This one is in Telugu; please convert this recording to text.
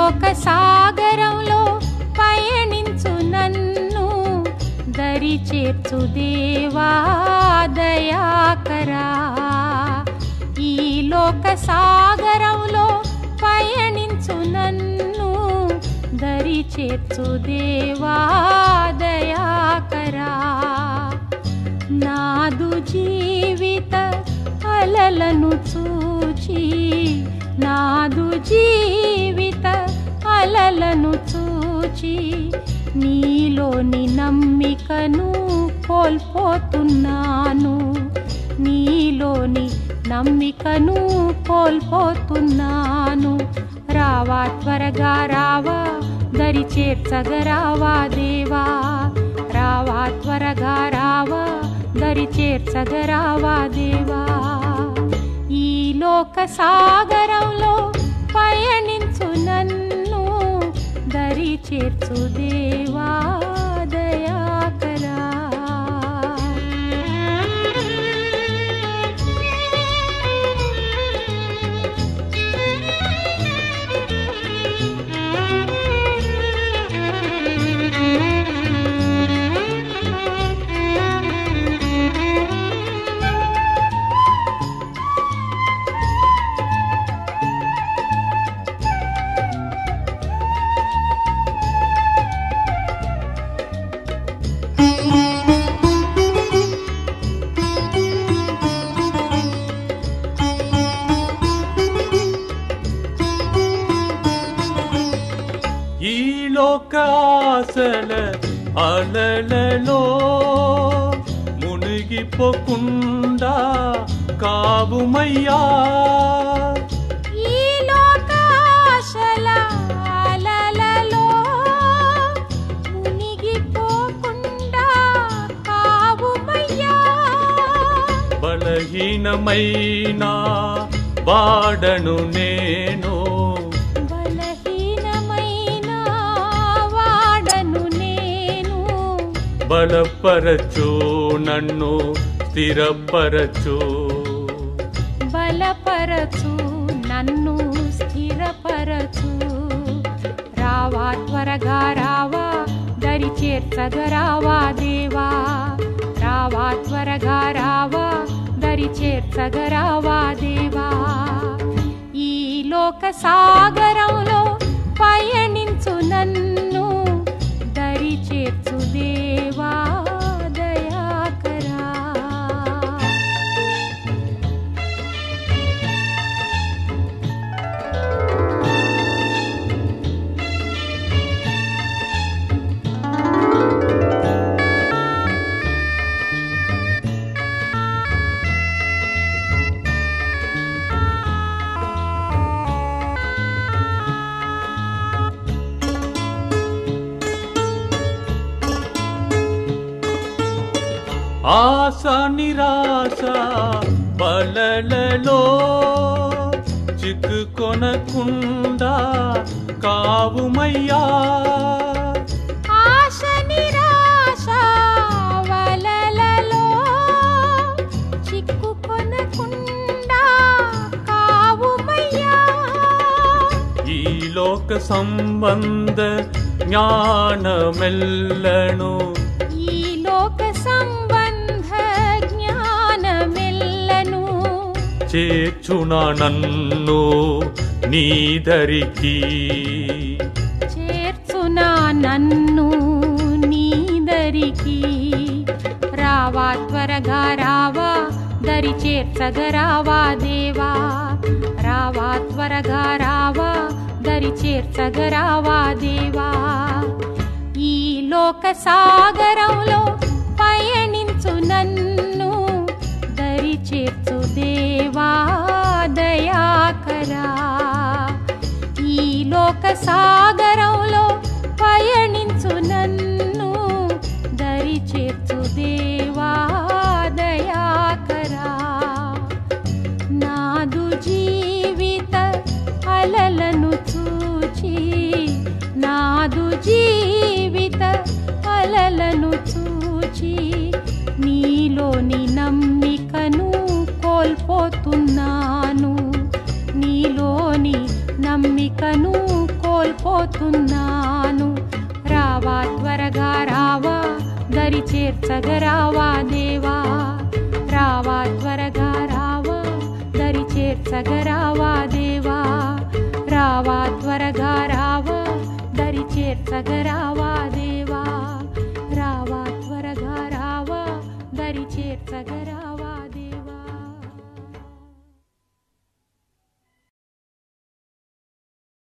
లోక సాగరంలో పయనించు నన్ను దరి చేర్చు దేవా దయాకరా ఈ లోక సాగరంలో పయనించు నన్ను దరి చేర్చు దేవా దయాకరా నాదు జీవిత అలలను చూచి నాదు జీవిత అలలను చూచి నీలోని నమ్మికను కోల్పోతున్నాను నీలోని నమ్మికను కోల్పోతున్నాను రావా త్వరగా రావా దరి చేర్చగరావా దేవా రావా త్వరగా రావా దరి చేర్చగరావా దేవా ఈ లోక సాగరంలో పయనించు నన్ను దరి చేర్చు దేవా దయాకరా ఈ లోకాసల అలలలో మునిగిపోకుండా కావుమయ్యా ఈ లోకాశల అలలలో మునిగిపోకుండా కావుమయ్యా బలహీనమైన వాడను నేను బలహీనమైన వాడను నేను బలపరచు నన్ను స్థిరపరచు బలపరచు నన్ను స్థిరపరచు రావా త్వరగా రావా దరి చేర్చగరావా దేవా రావా త్వరగా రావా దరి చేర్చగరావా దేవా ఈ లోక సాగరంలో పయనించు నన్ను దరి చేర్చు దేవా దయాకరా ఆశ నిరాశ బలలో చిక్కుకొనకుండా కావుమయ్యా ఆశ నిరాశ వలలలో చిక్కుకొనకుండా కావుమయ్యా ఈ లోక సంబంధ జ్ఞానమెల్లను ఈ లోక సంబంధ జ్ఞానమెల్లను చేర్చునా నన్ను నీదరికి చేర్చునా నన్ను నీదరికి రావా త్వరగా రావా దరి చేర్చగరావా దేవా రావా త్వరగా రావా దరి చేర్చగరావా దేవా ఈ లోక సాగరంలో పయనించు నన్ను దరి చేర్చు దేవా దయాకరా ఈ లోక సాగరంలో పయనించు నన్ను దరి చేర్చు దేవా దయాకరా నాదు జీవిత అలలను చూచి నాదు జీవిత అలలను చూచి నీలోని నమ్మికను కోల్పోతున్నాను నీలోని నమ్మికను కోల్పోతున్నాను కోల్పోతున్నాను రావా త్వరగా రావా దరి చేర్చగరావా దేవా రావా త్వరగా రావా దరి చేర్చగరావా దేవా రావా త్వరగా రావా దరి చేర్చగరావా దేవా రావా త్వరగా రావా దరి చేర్చగరా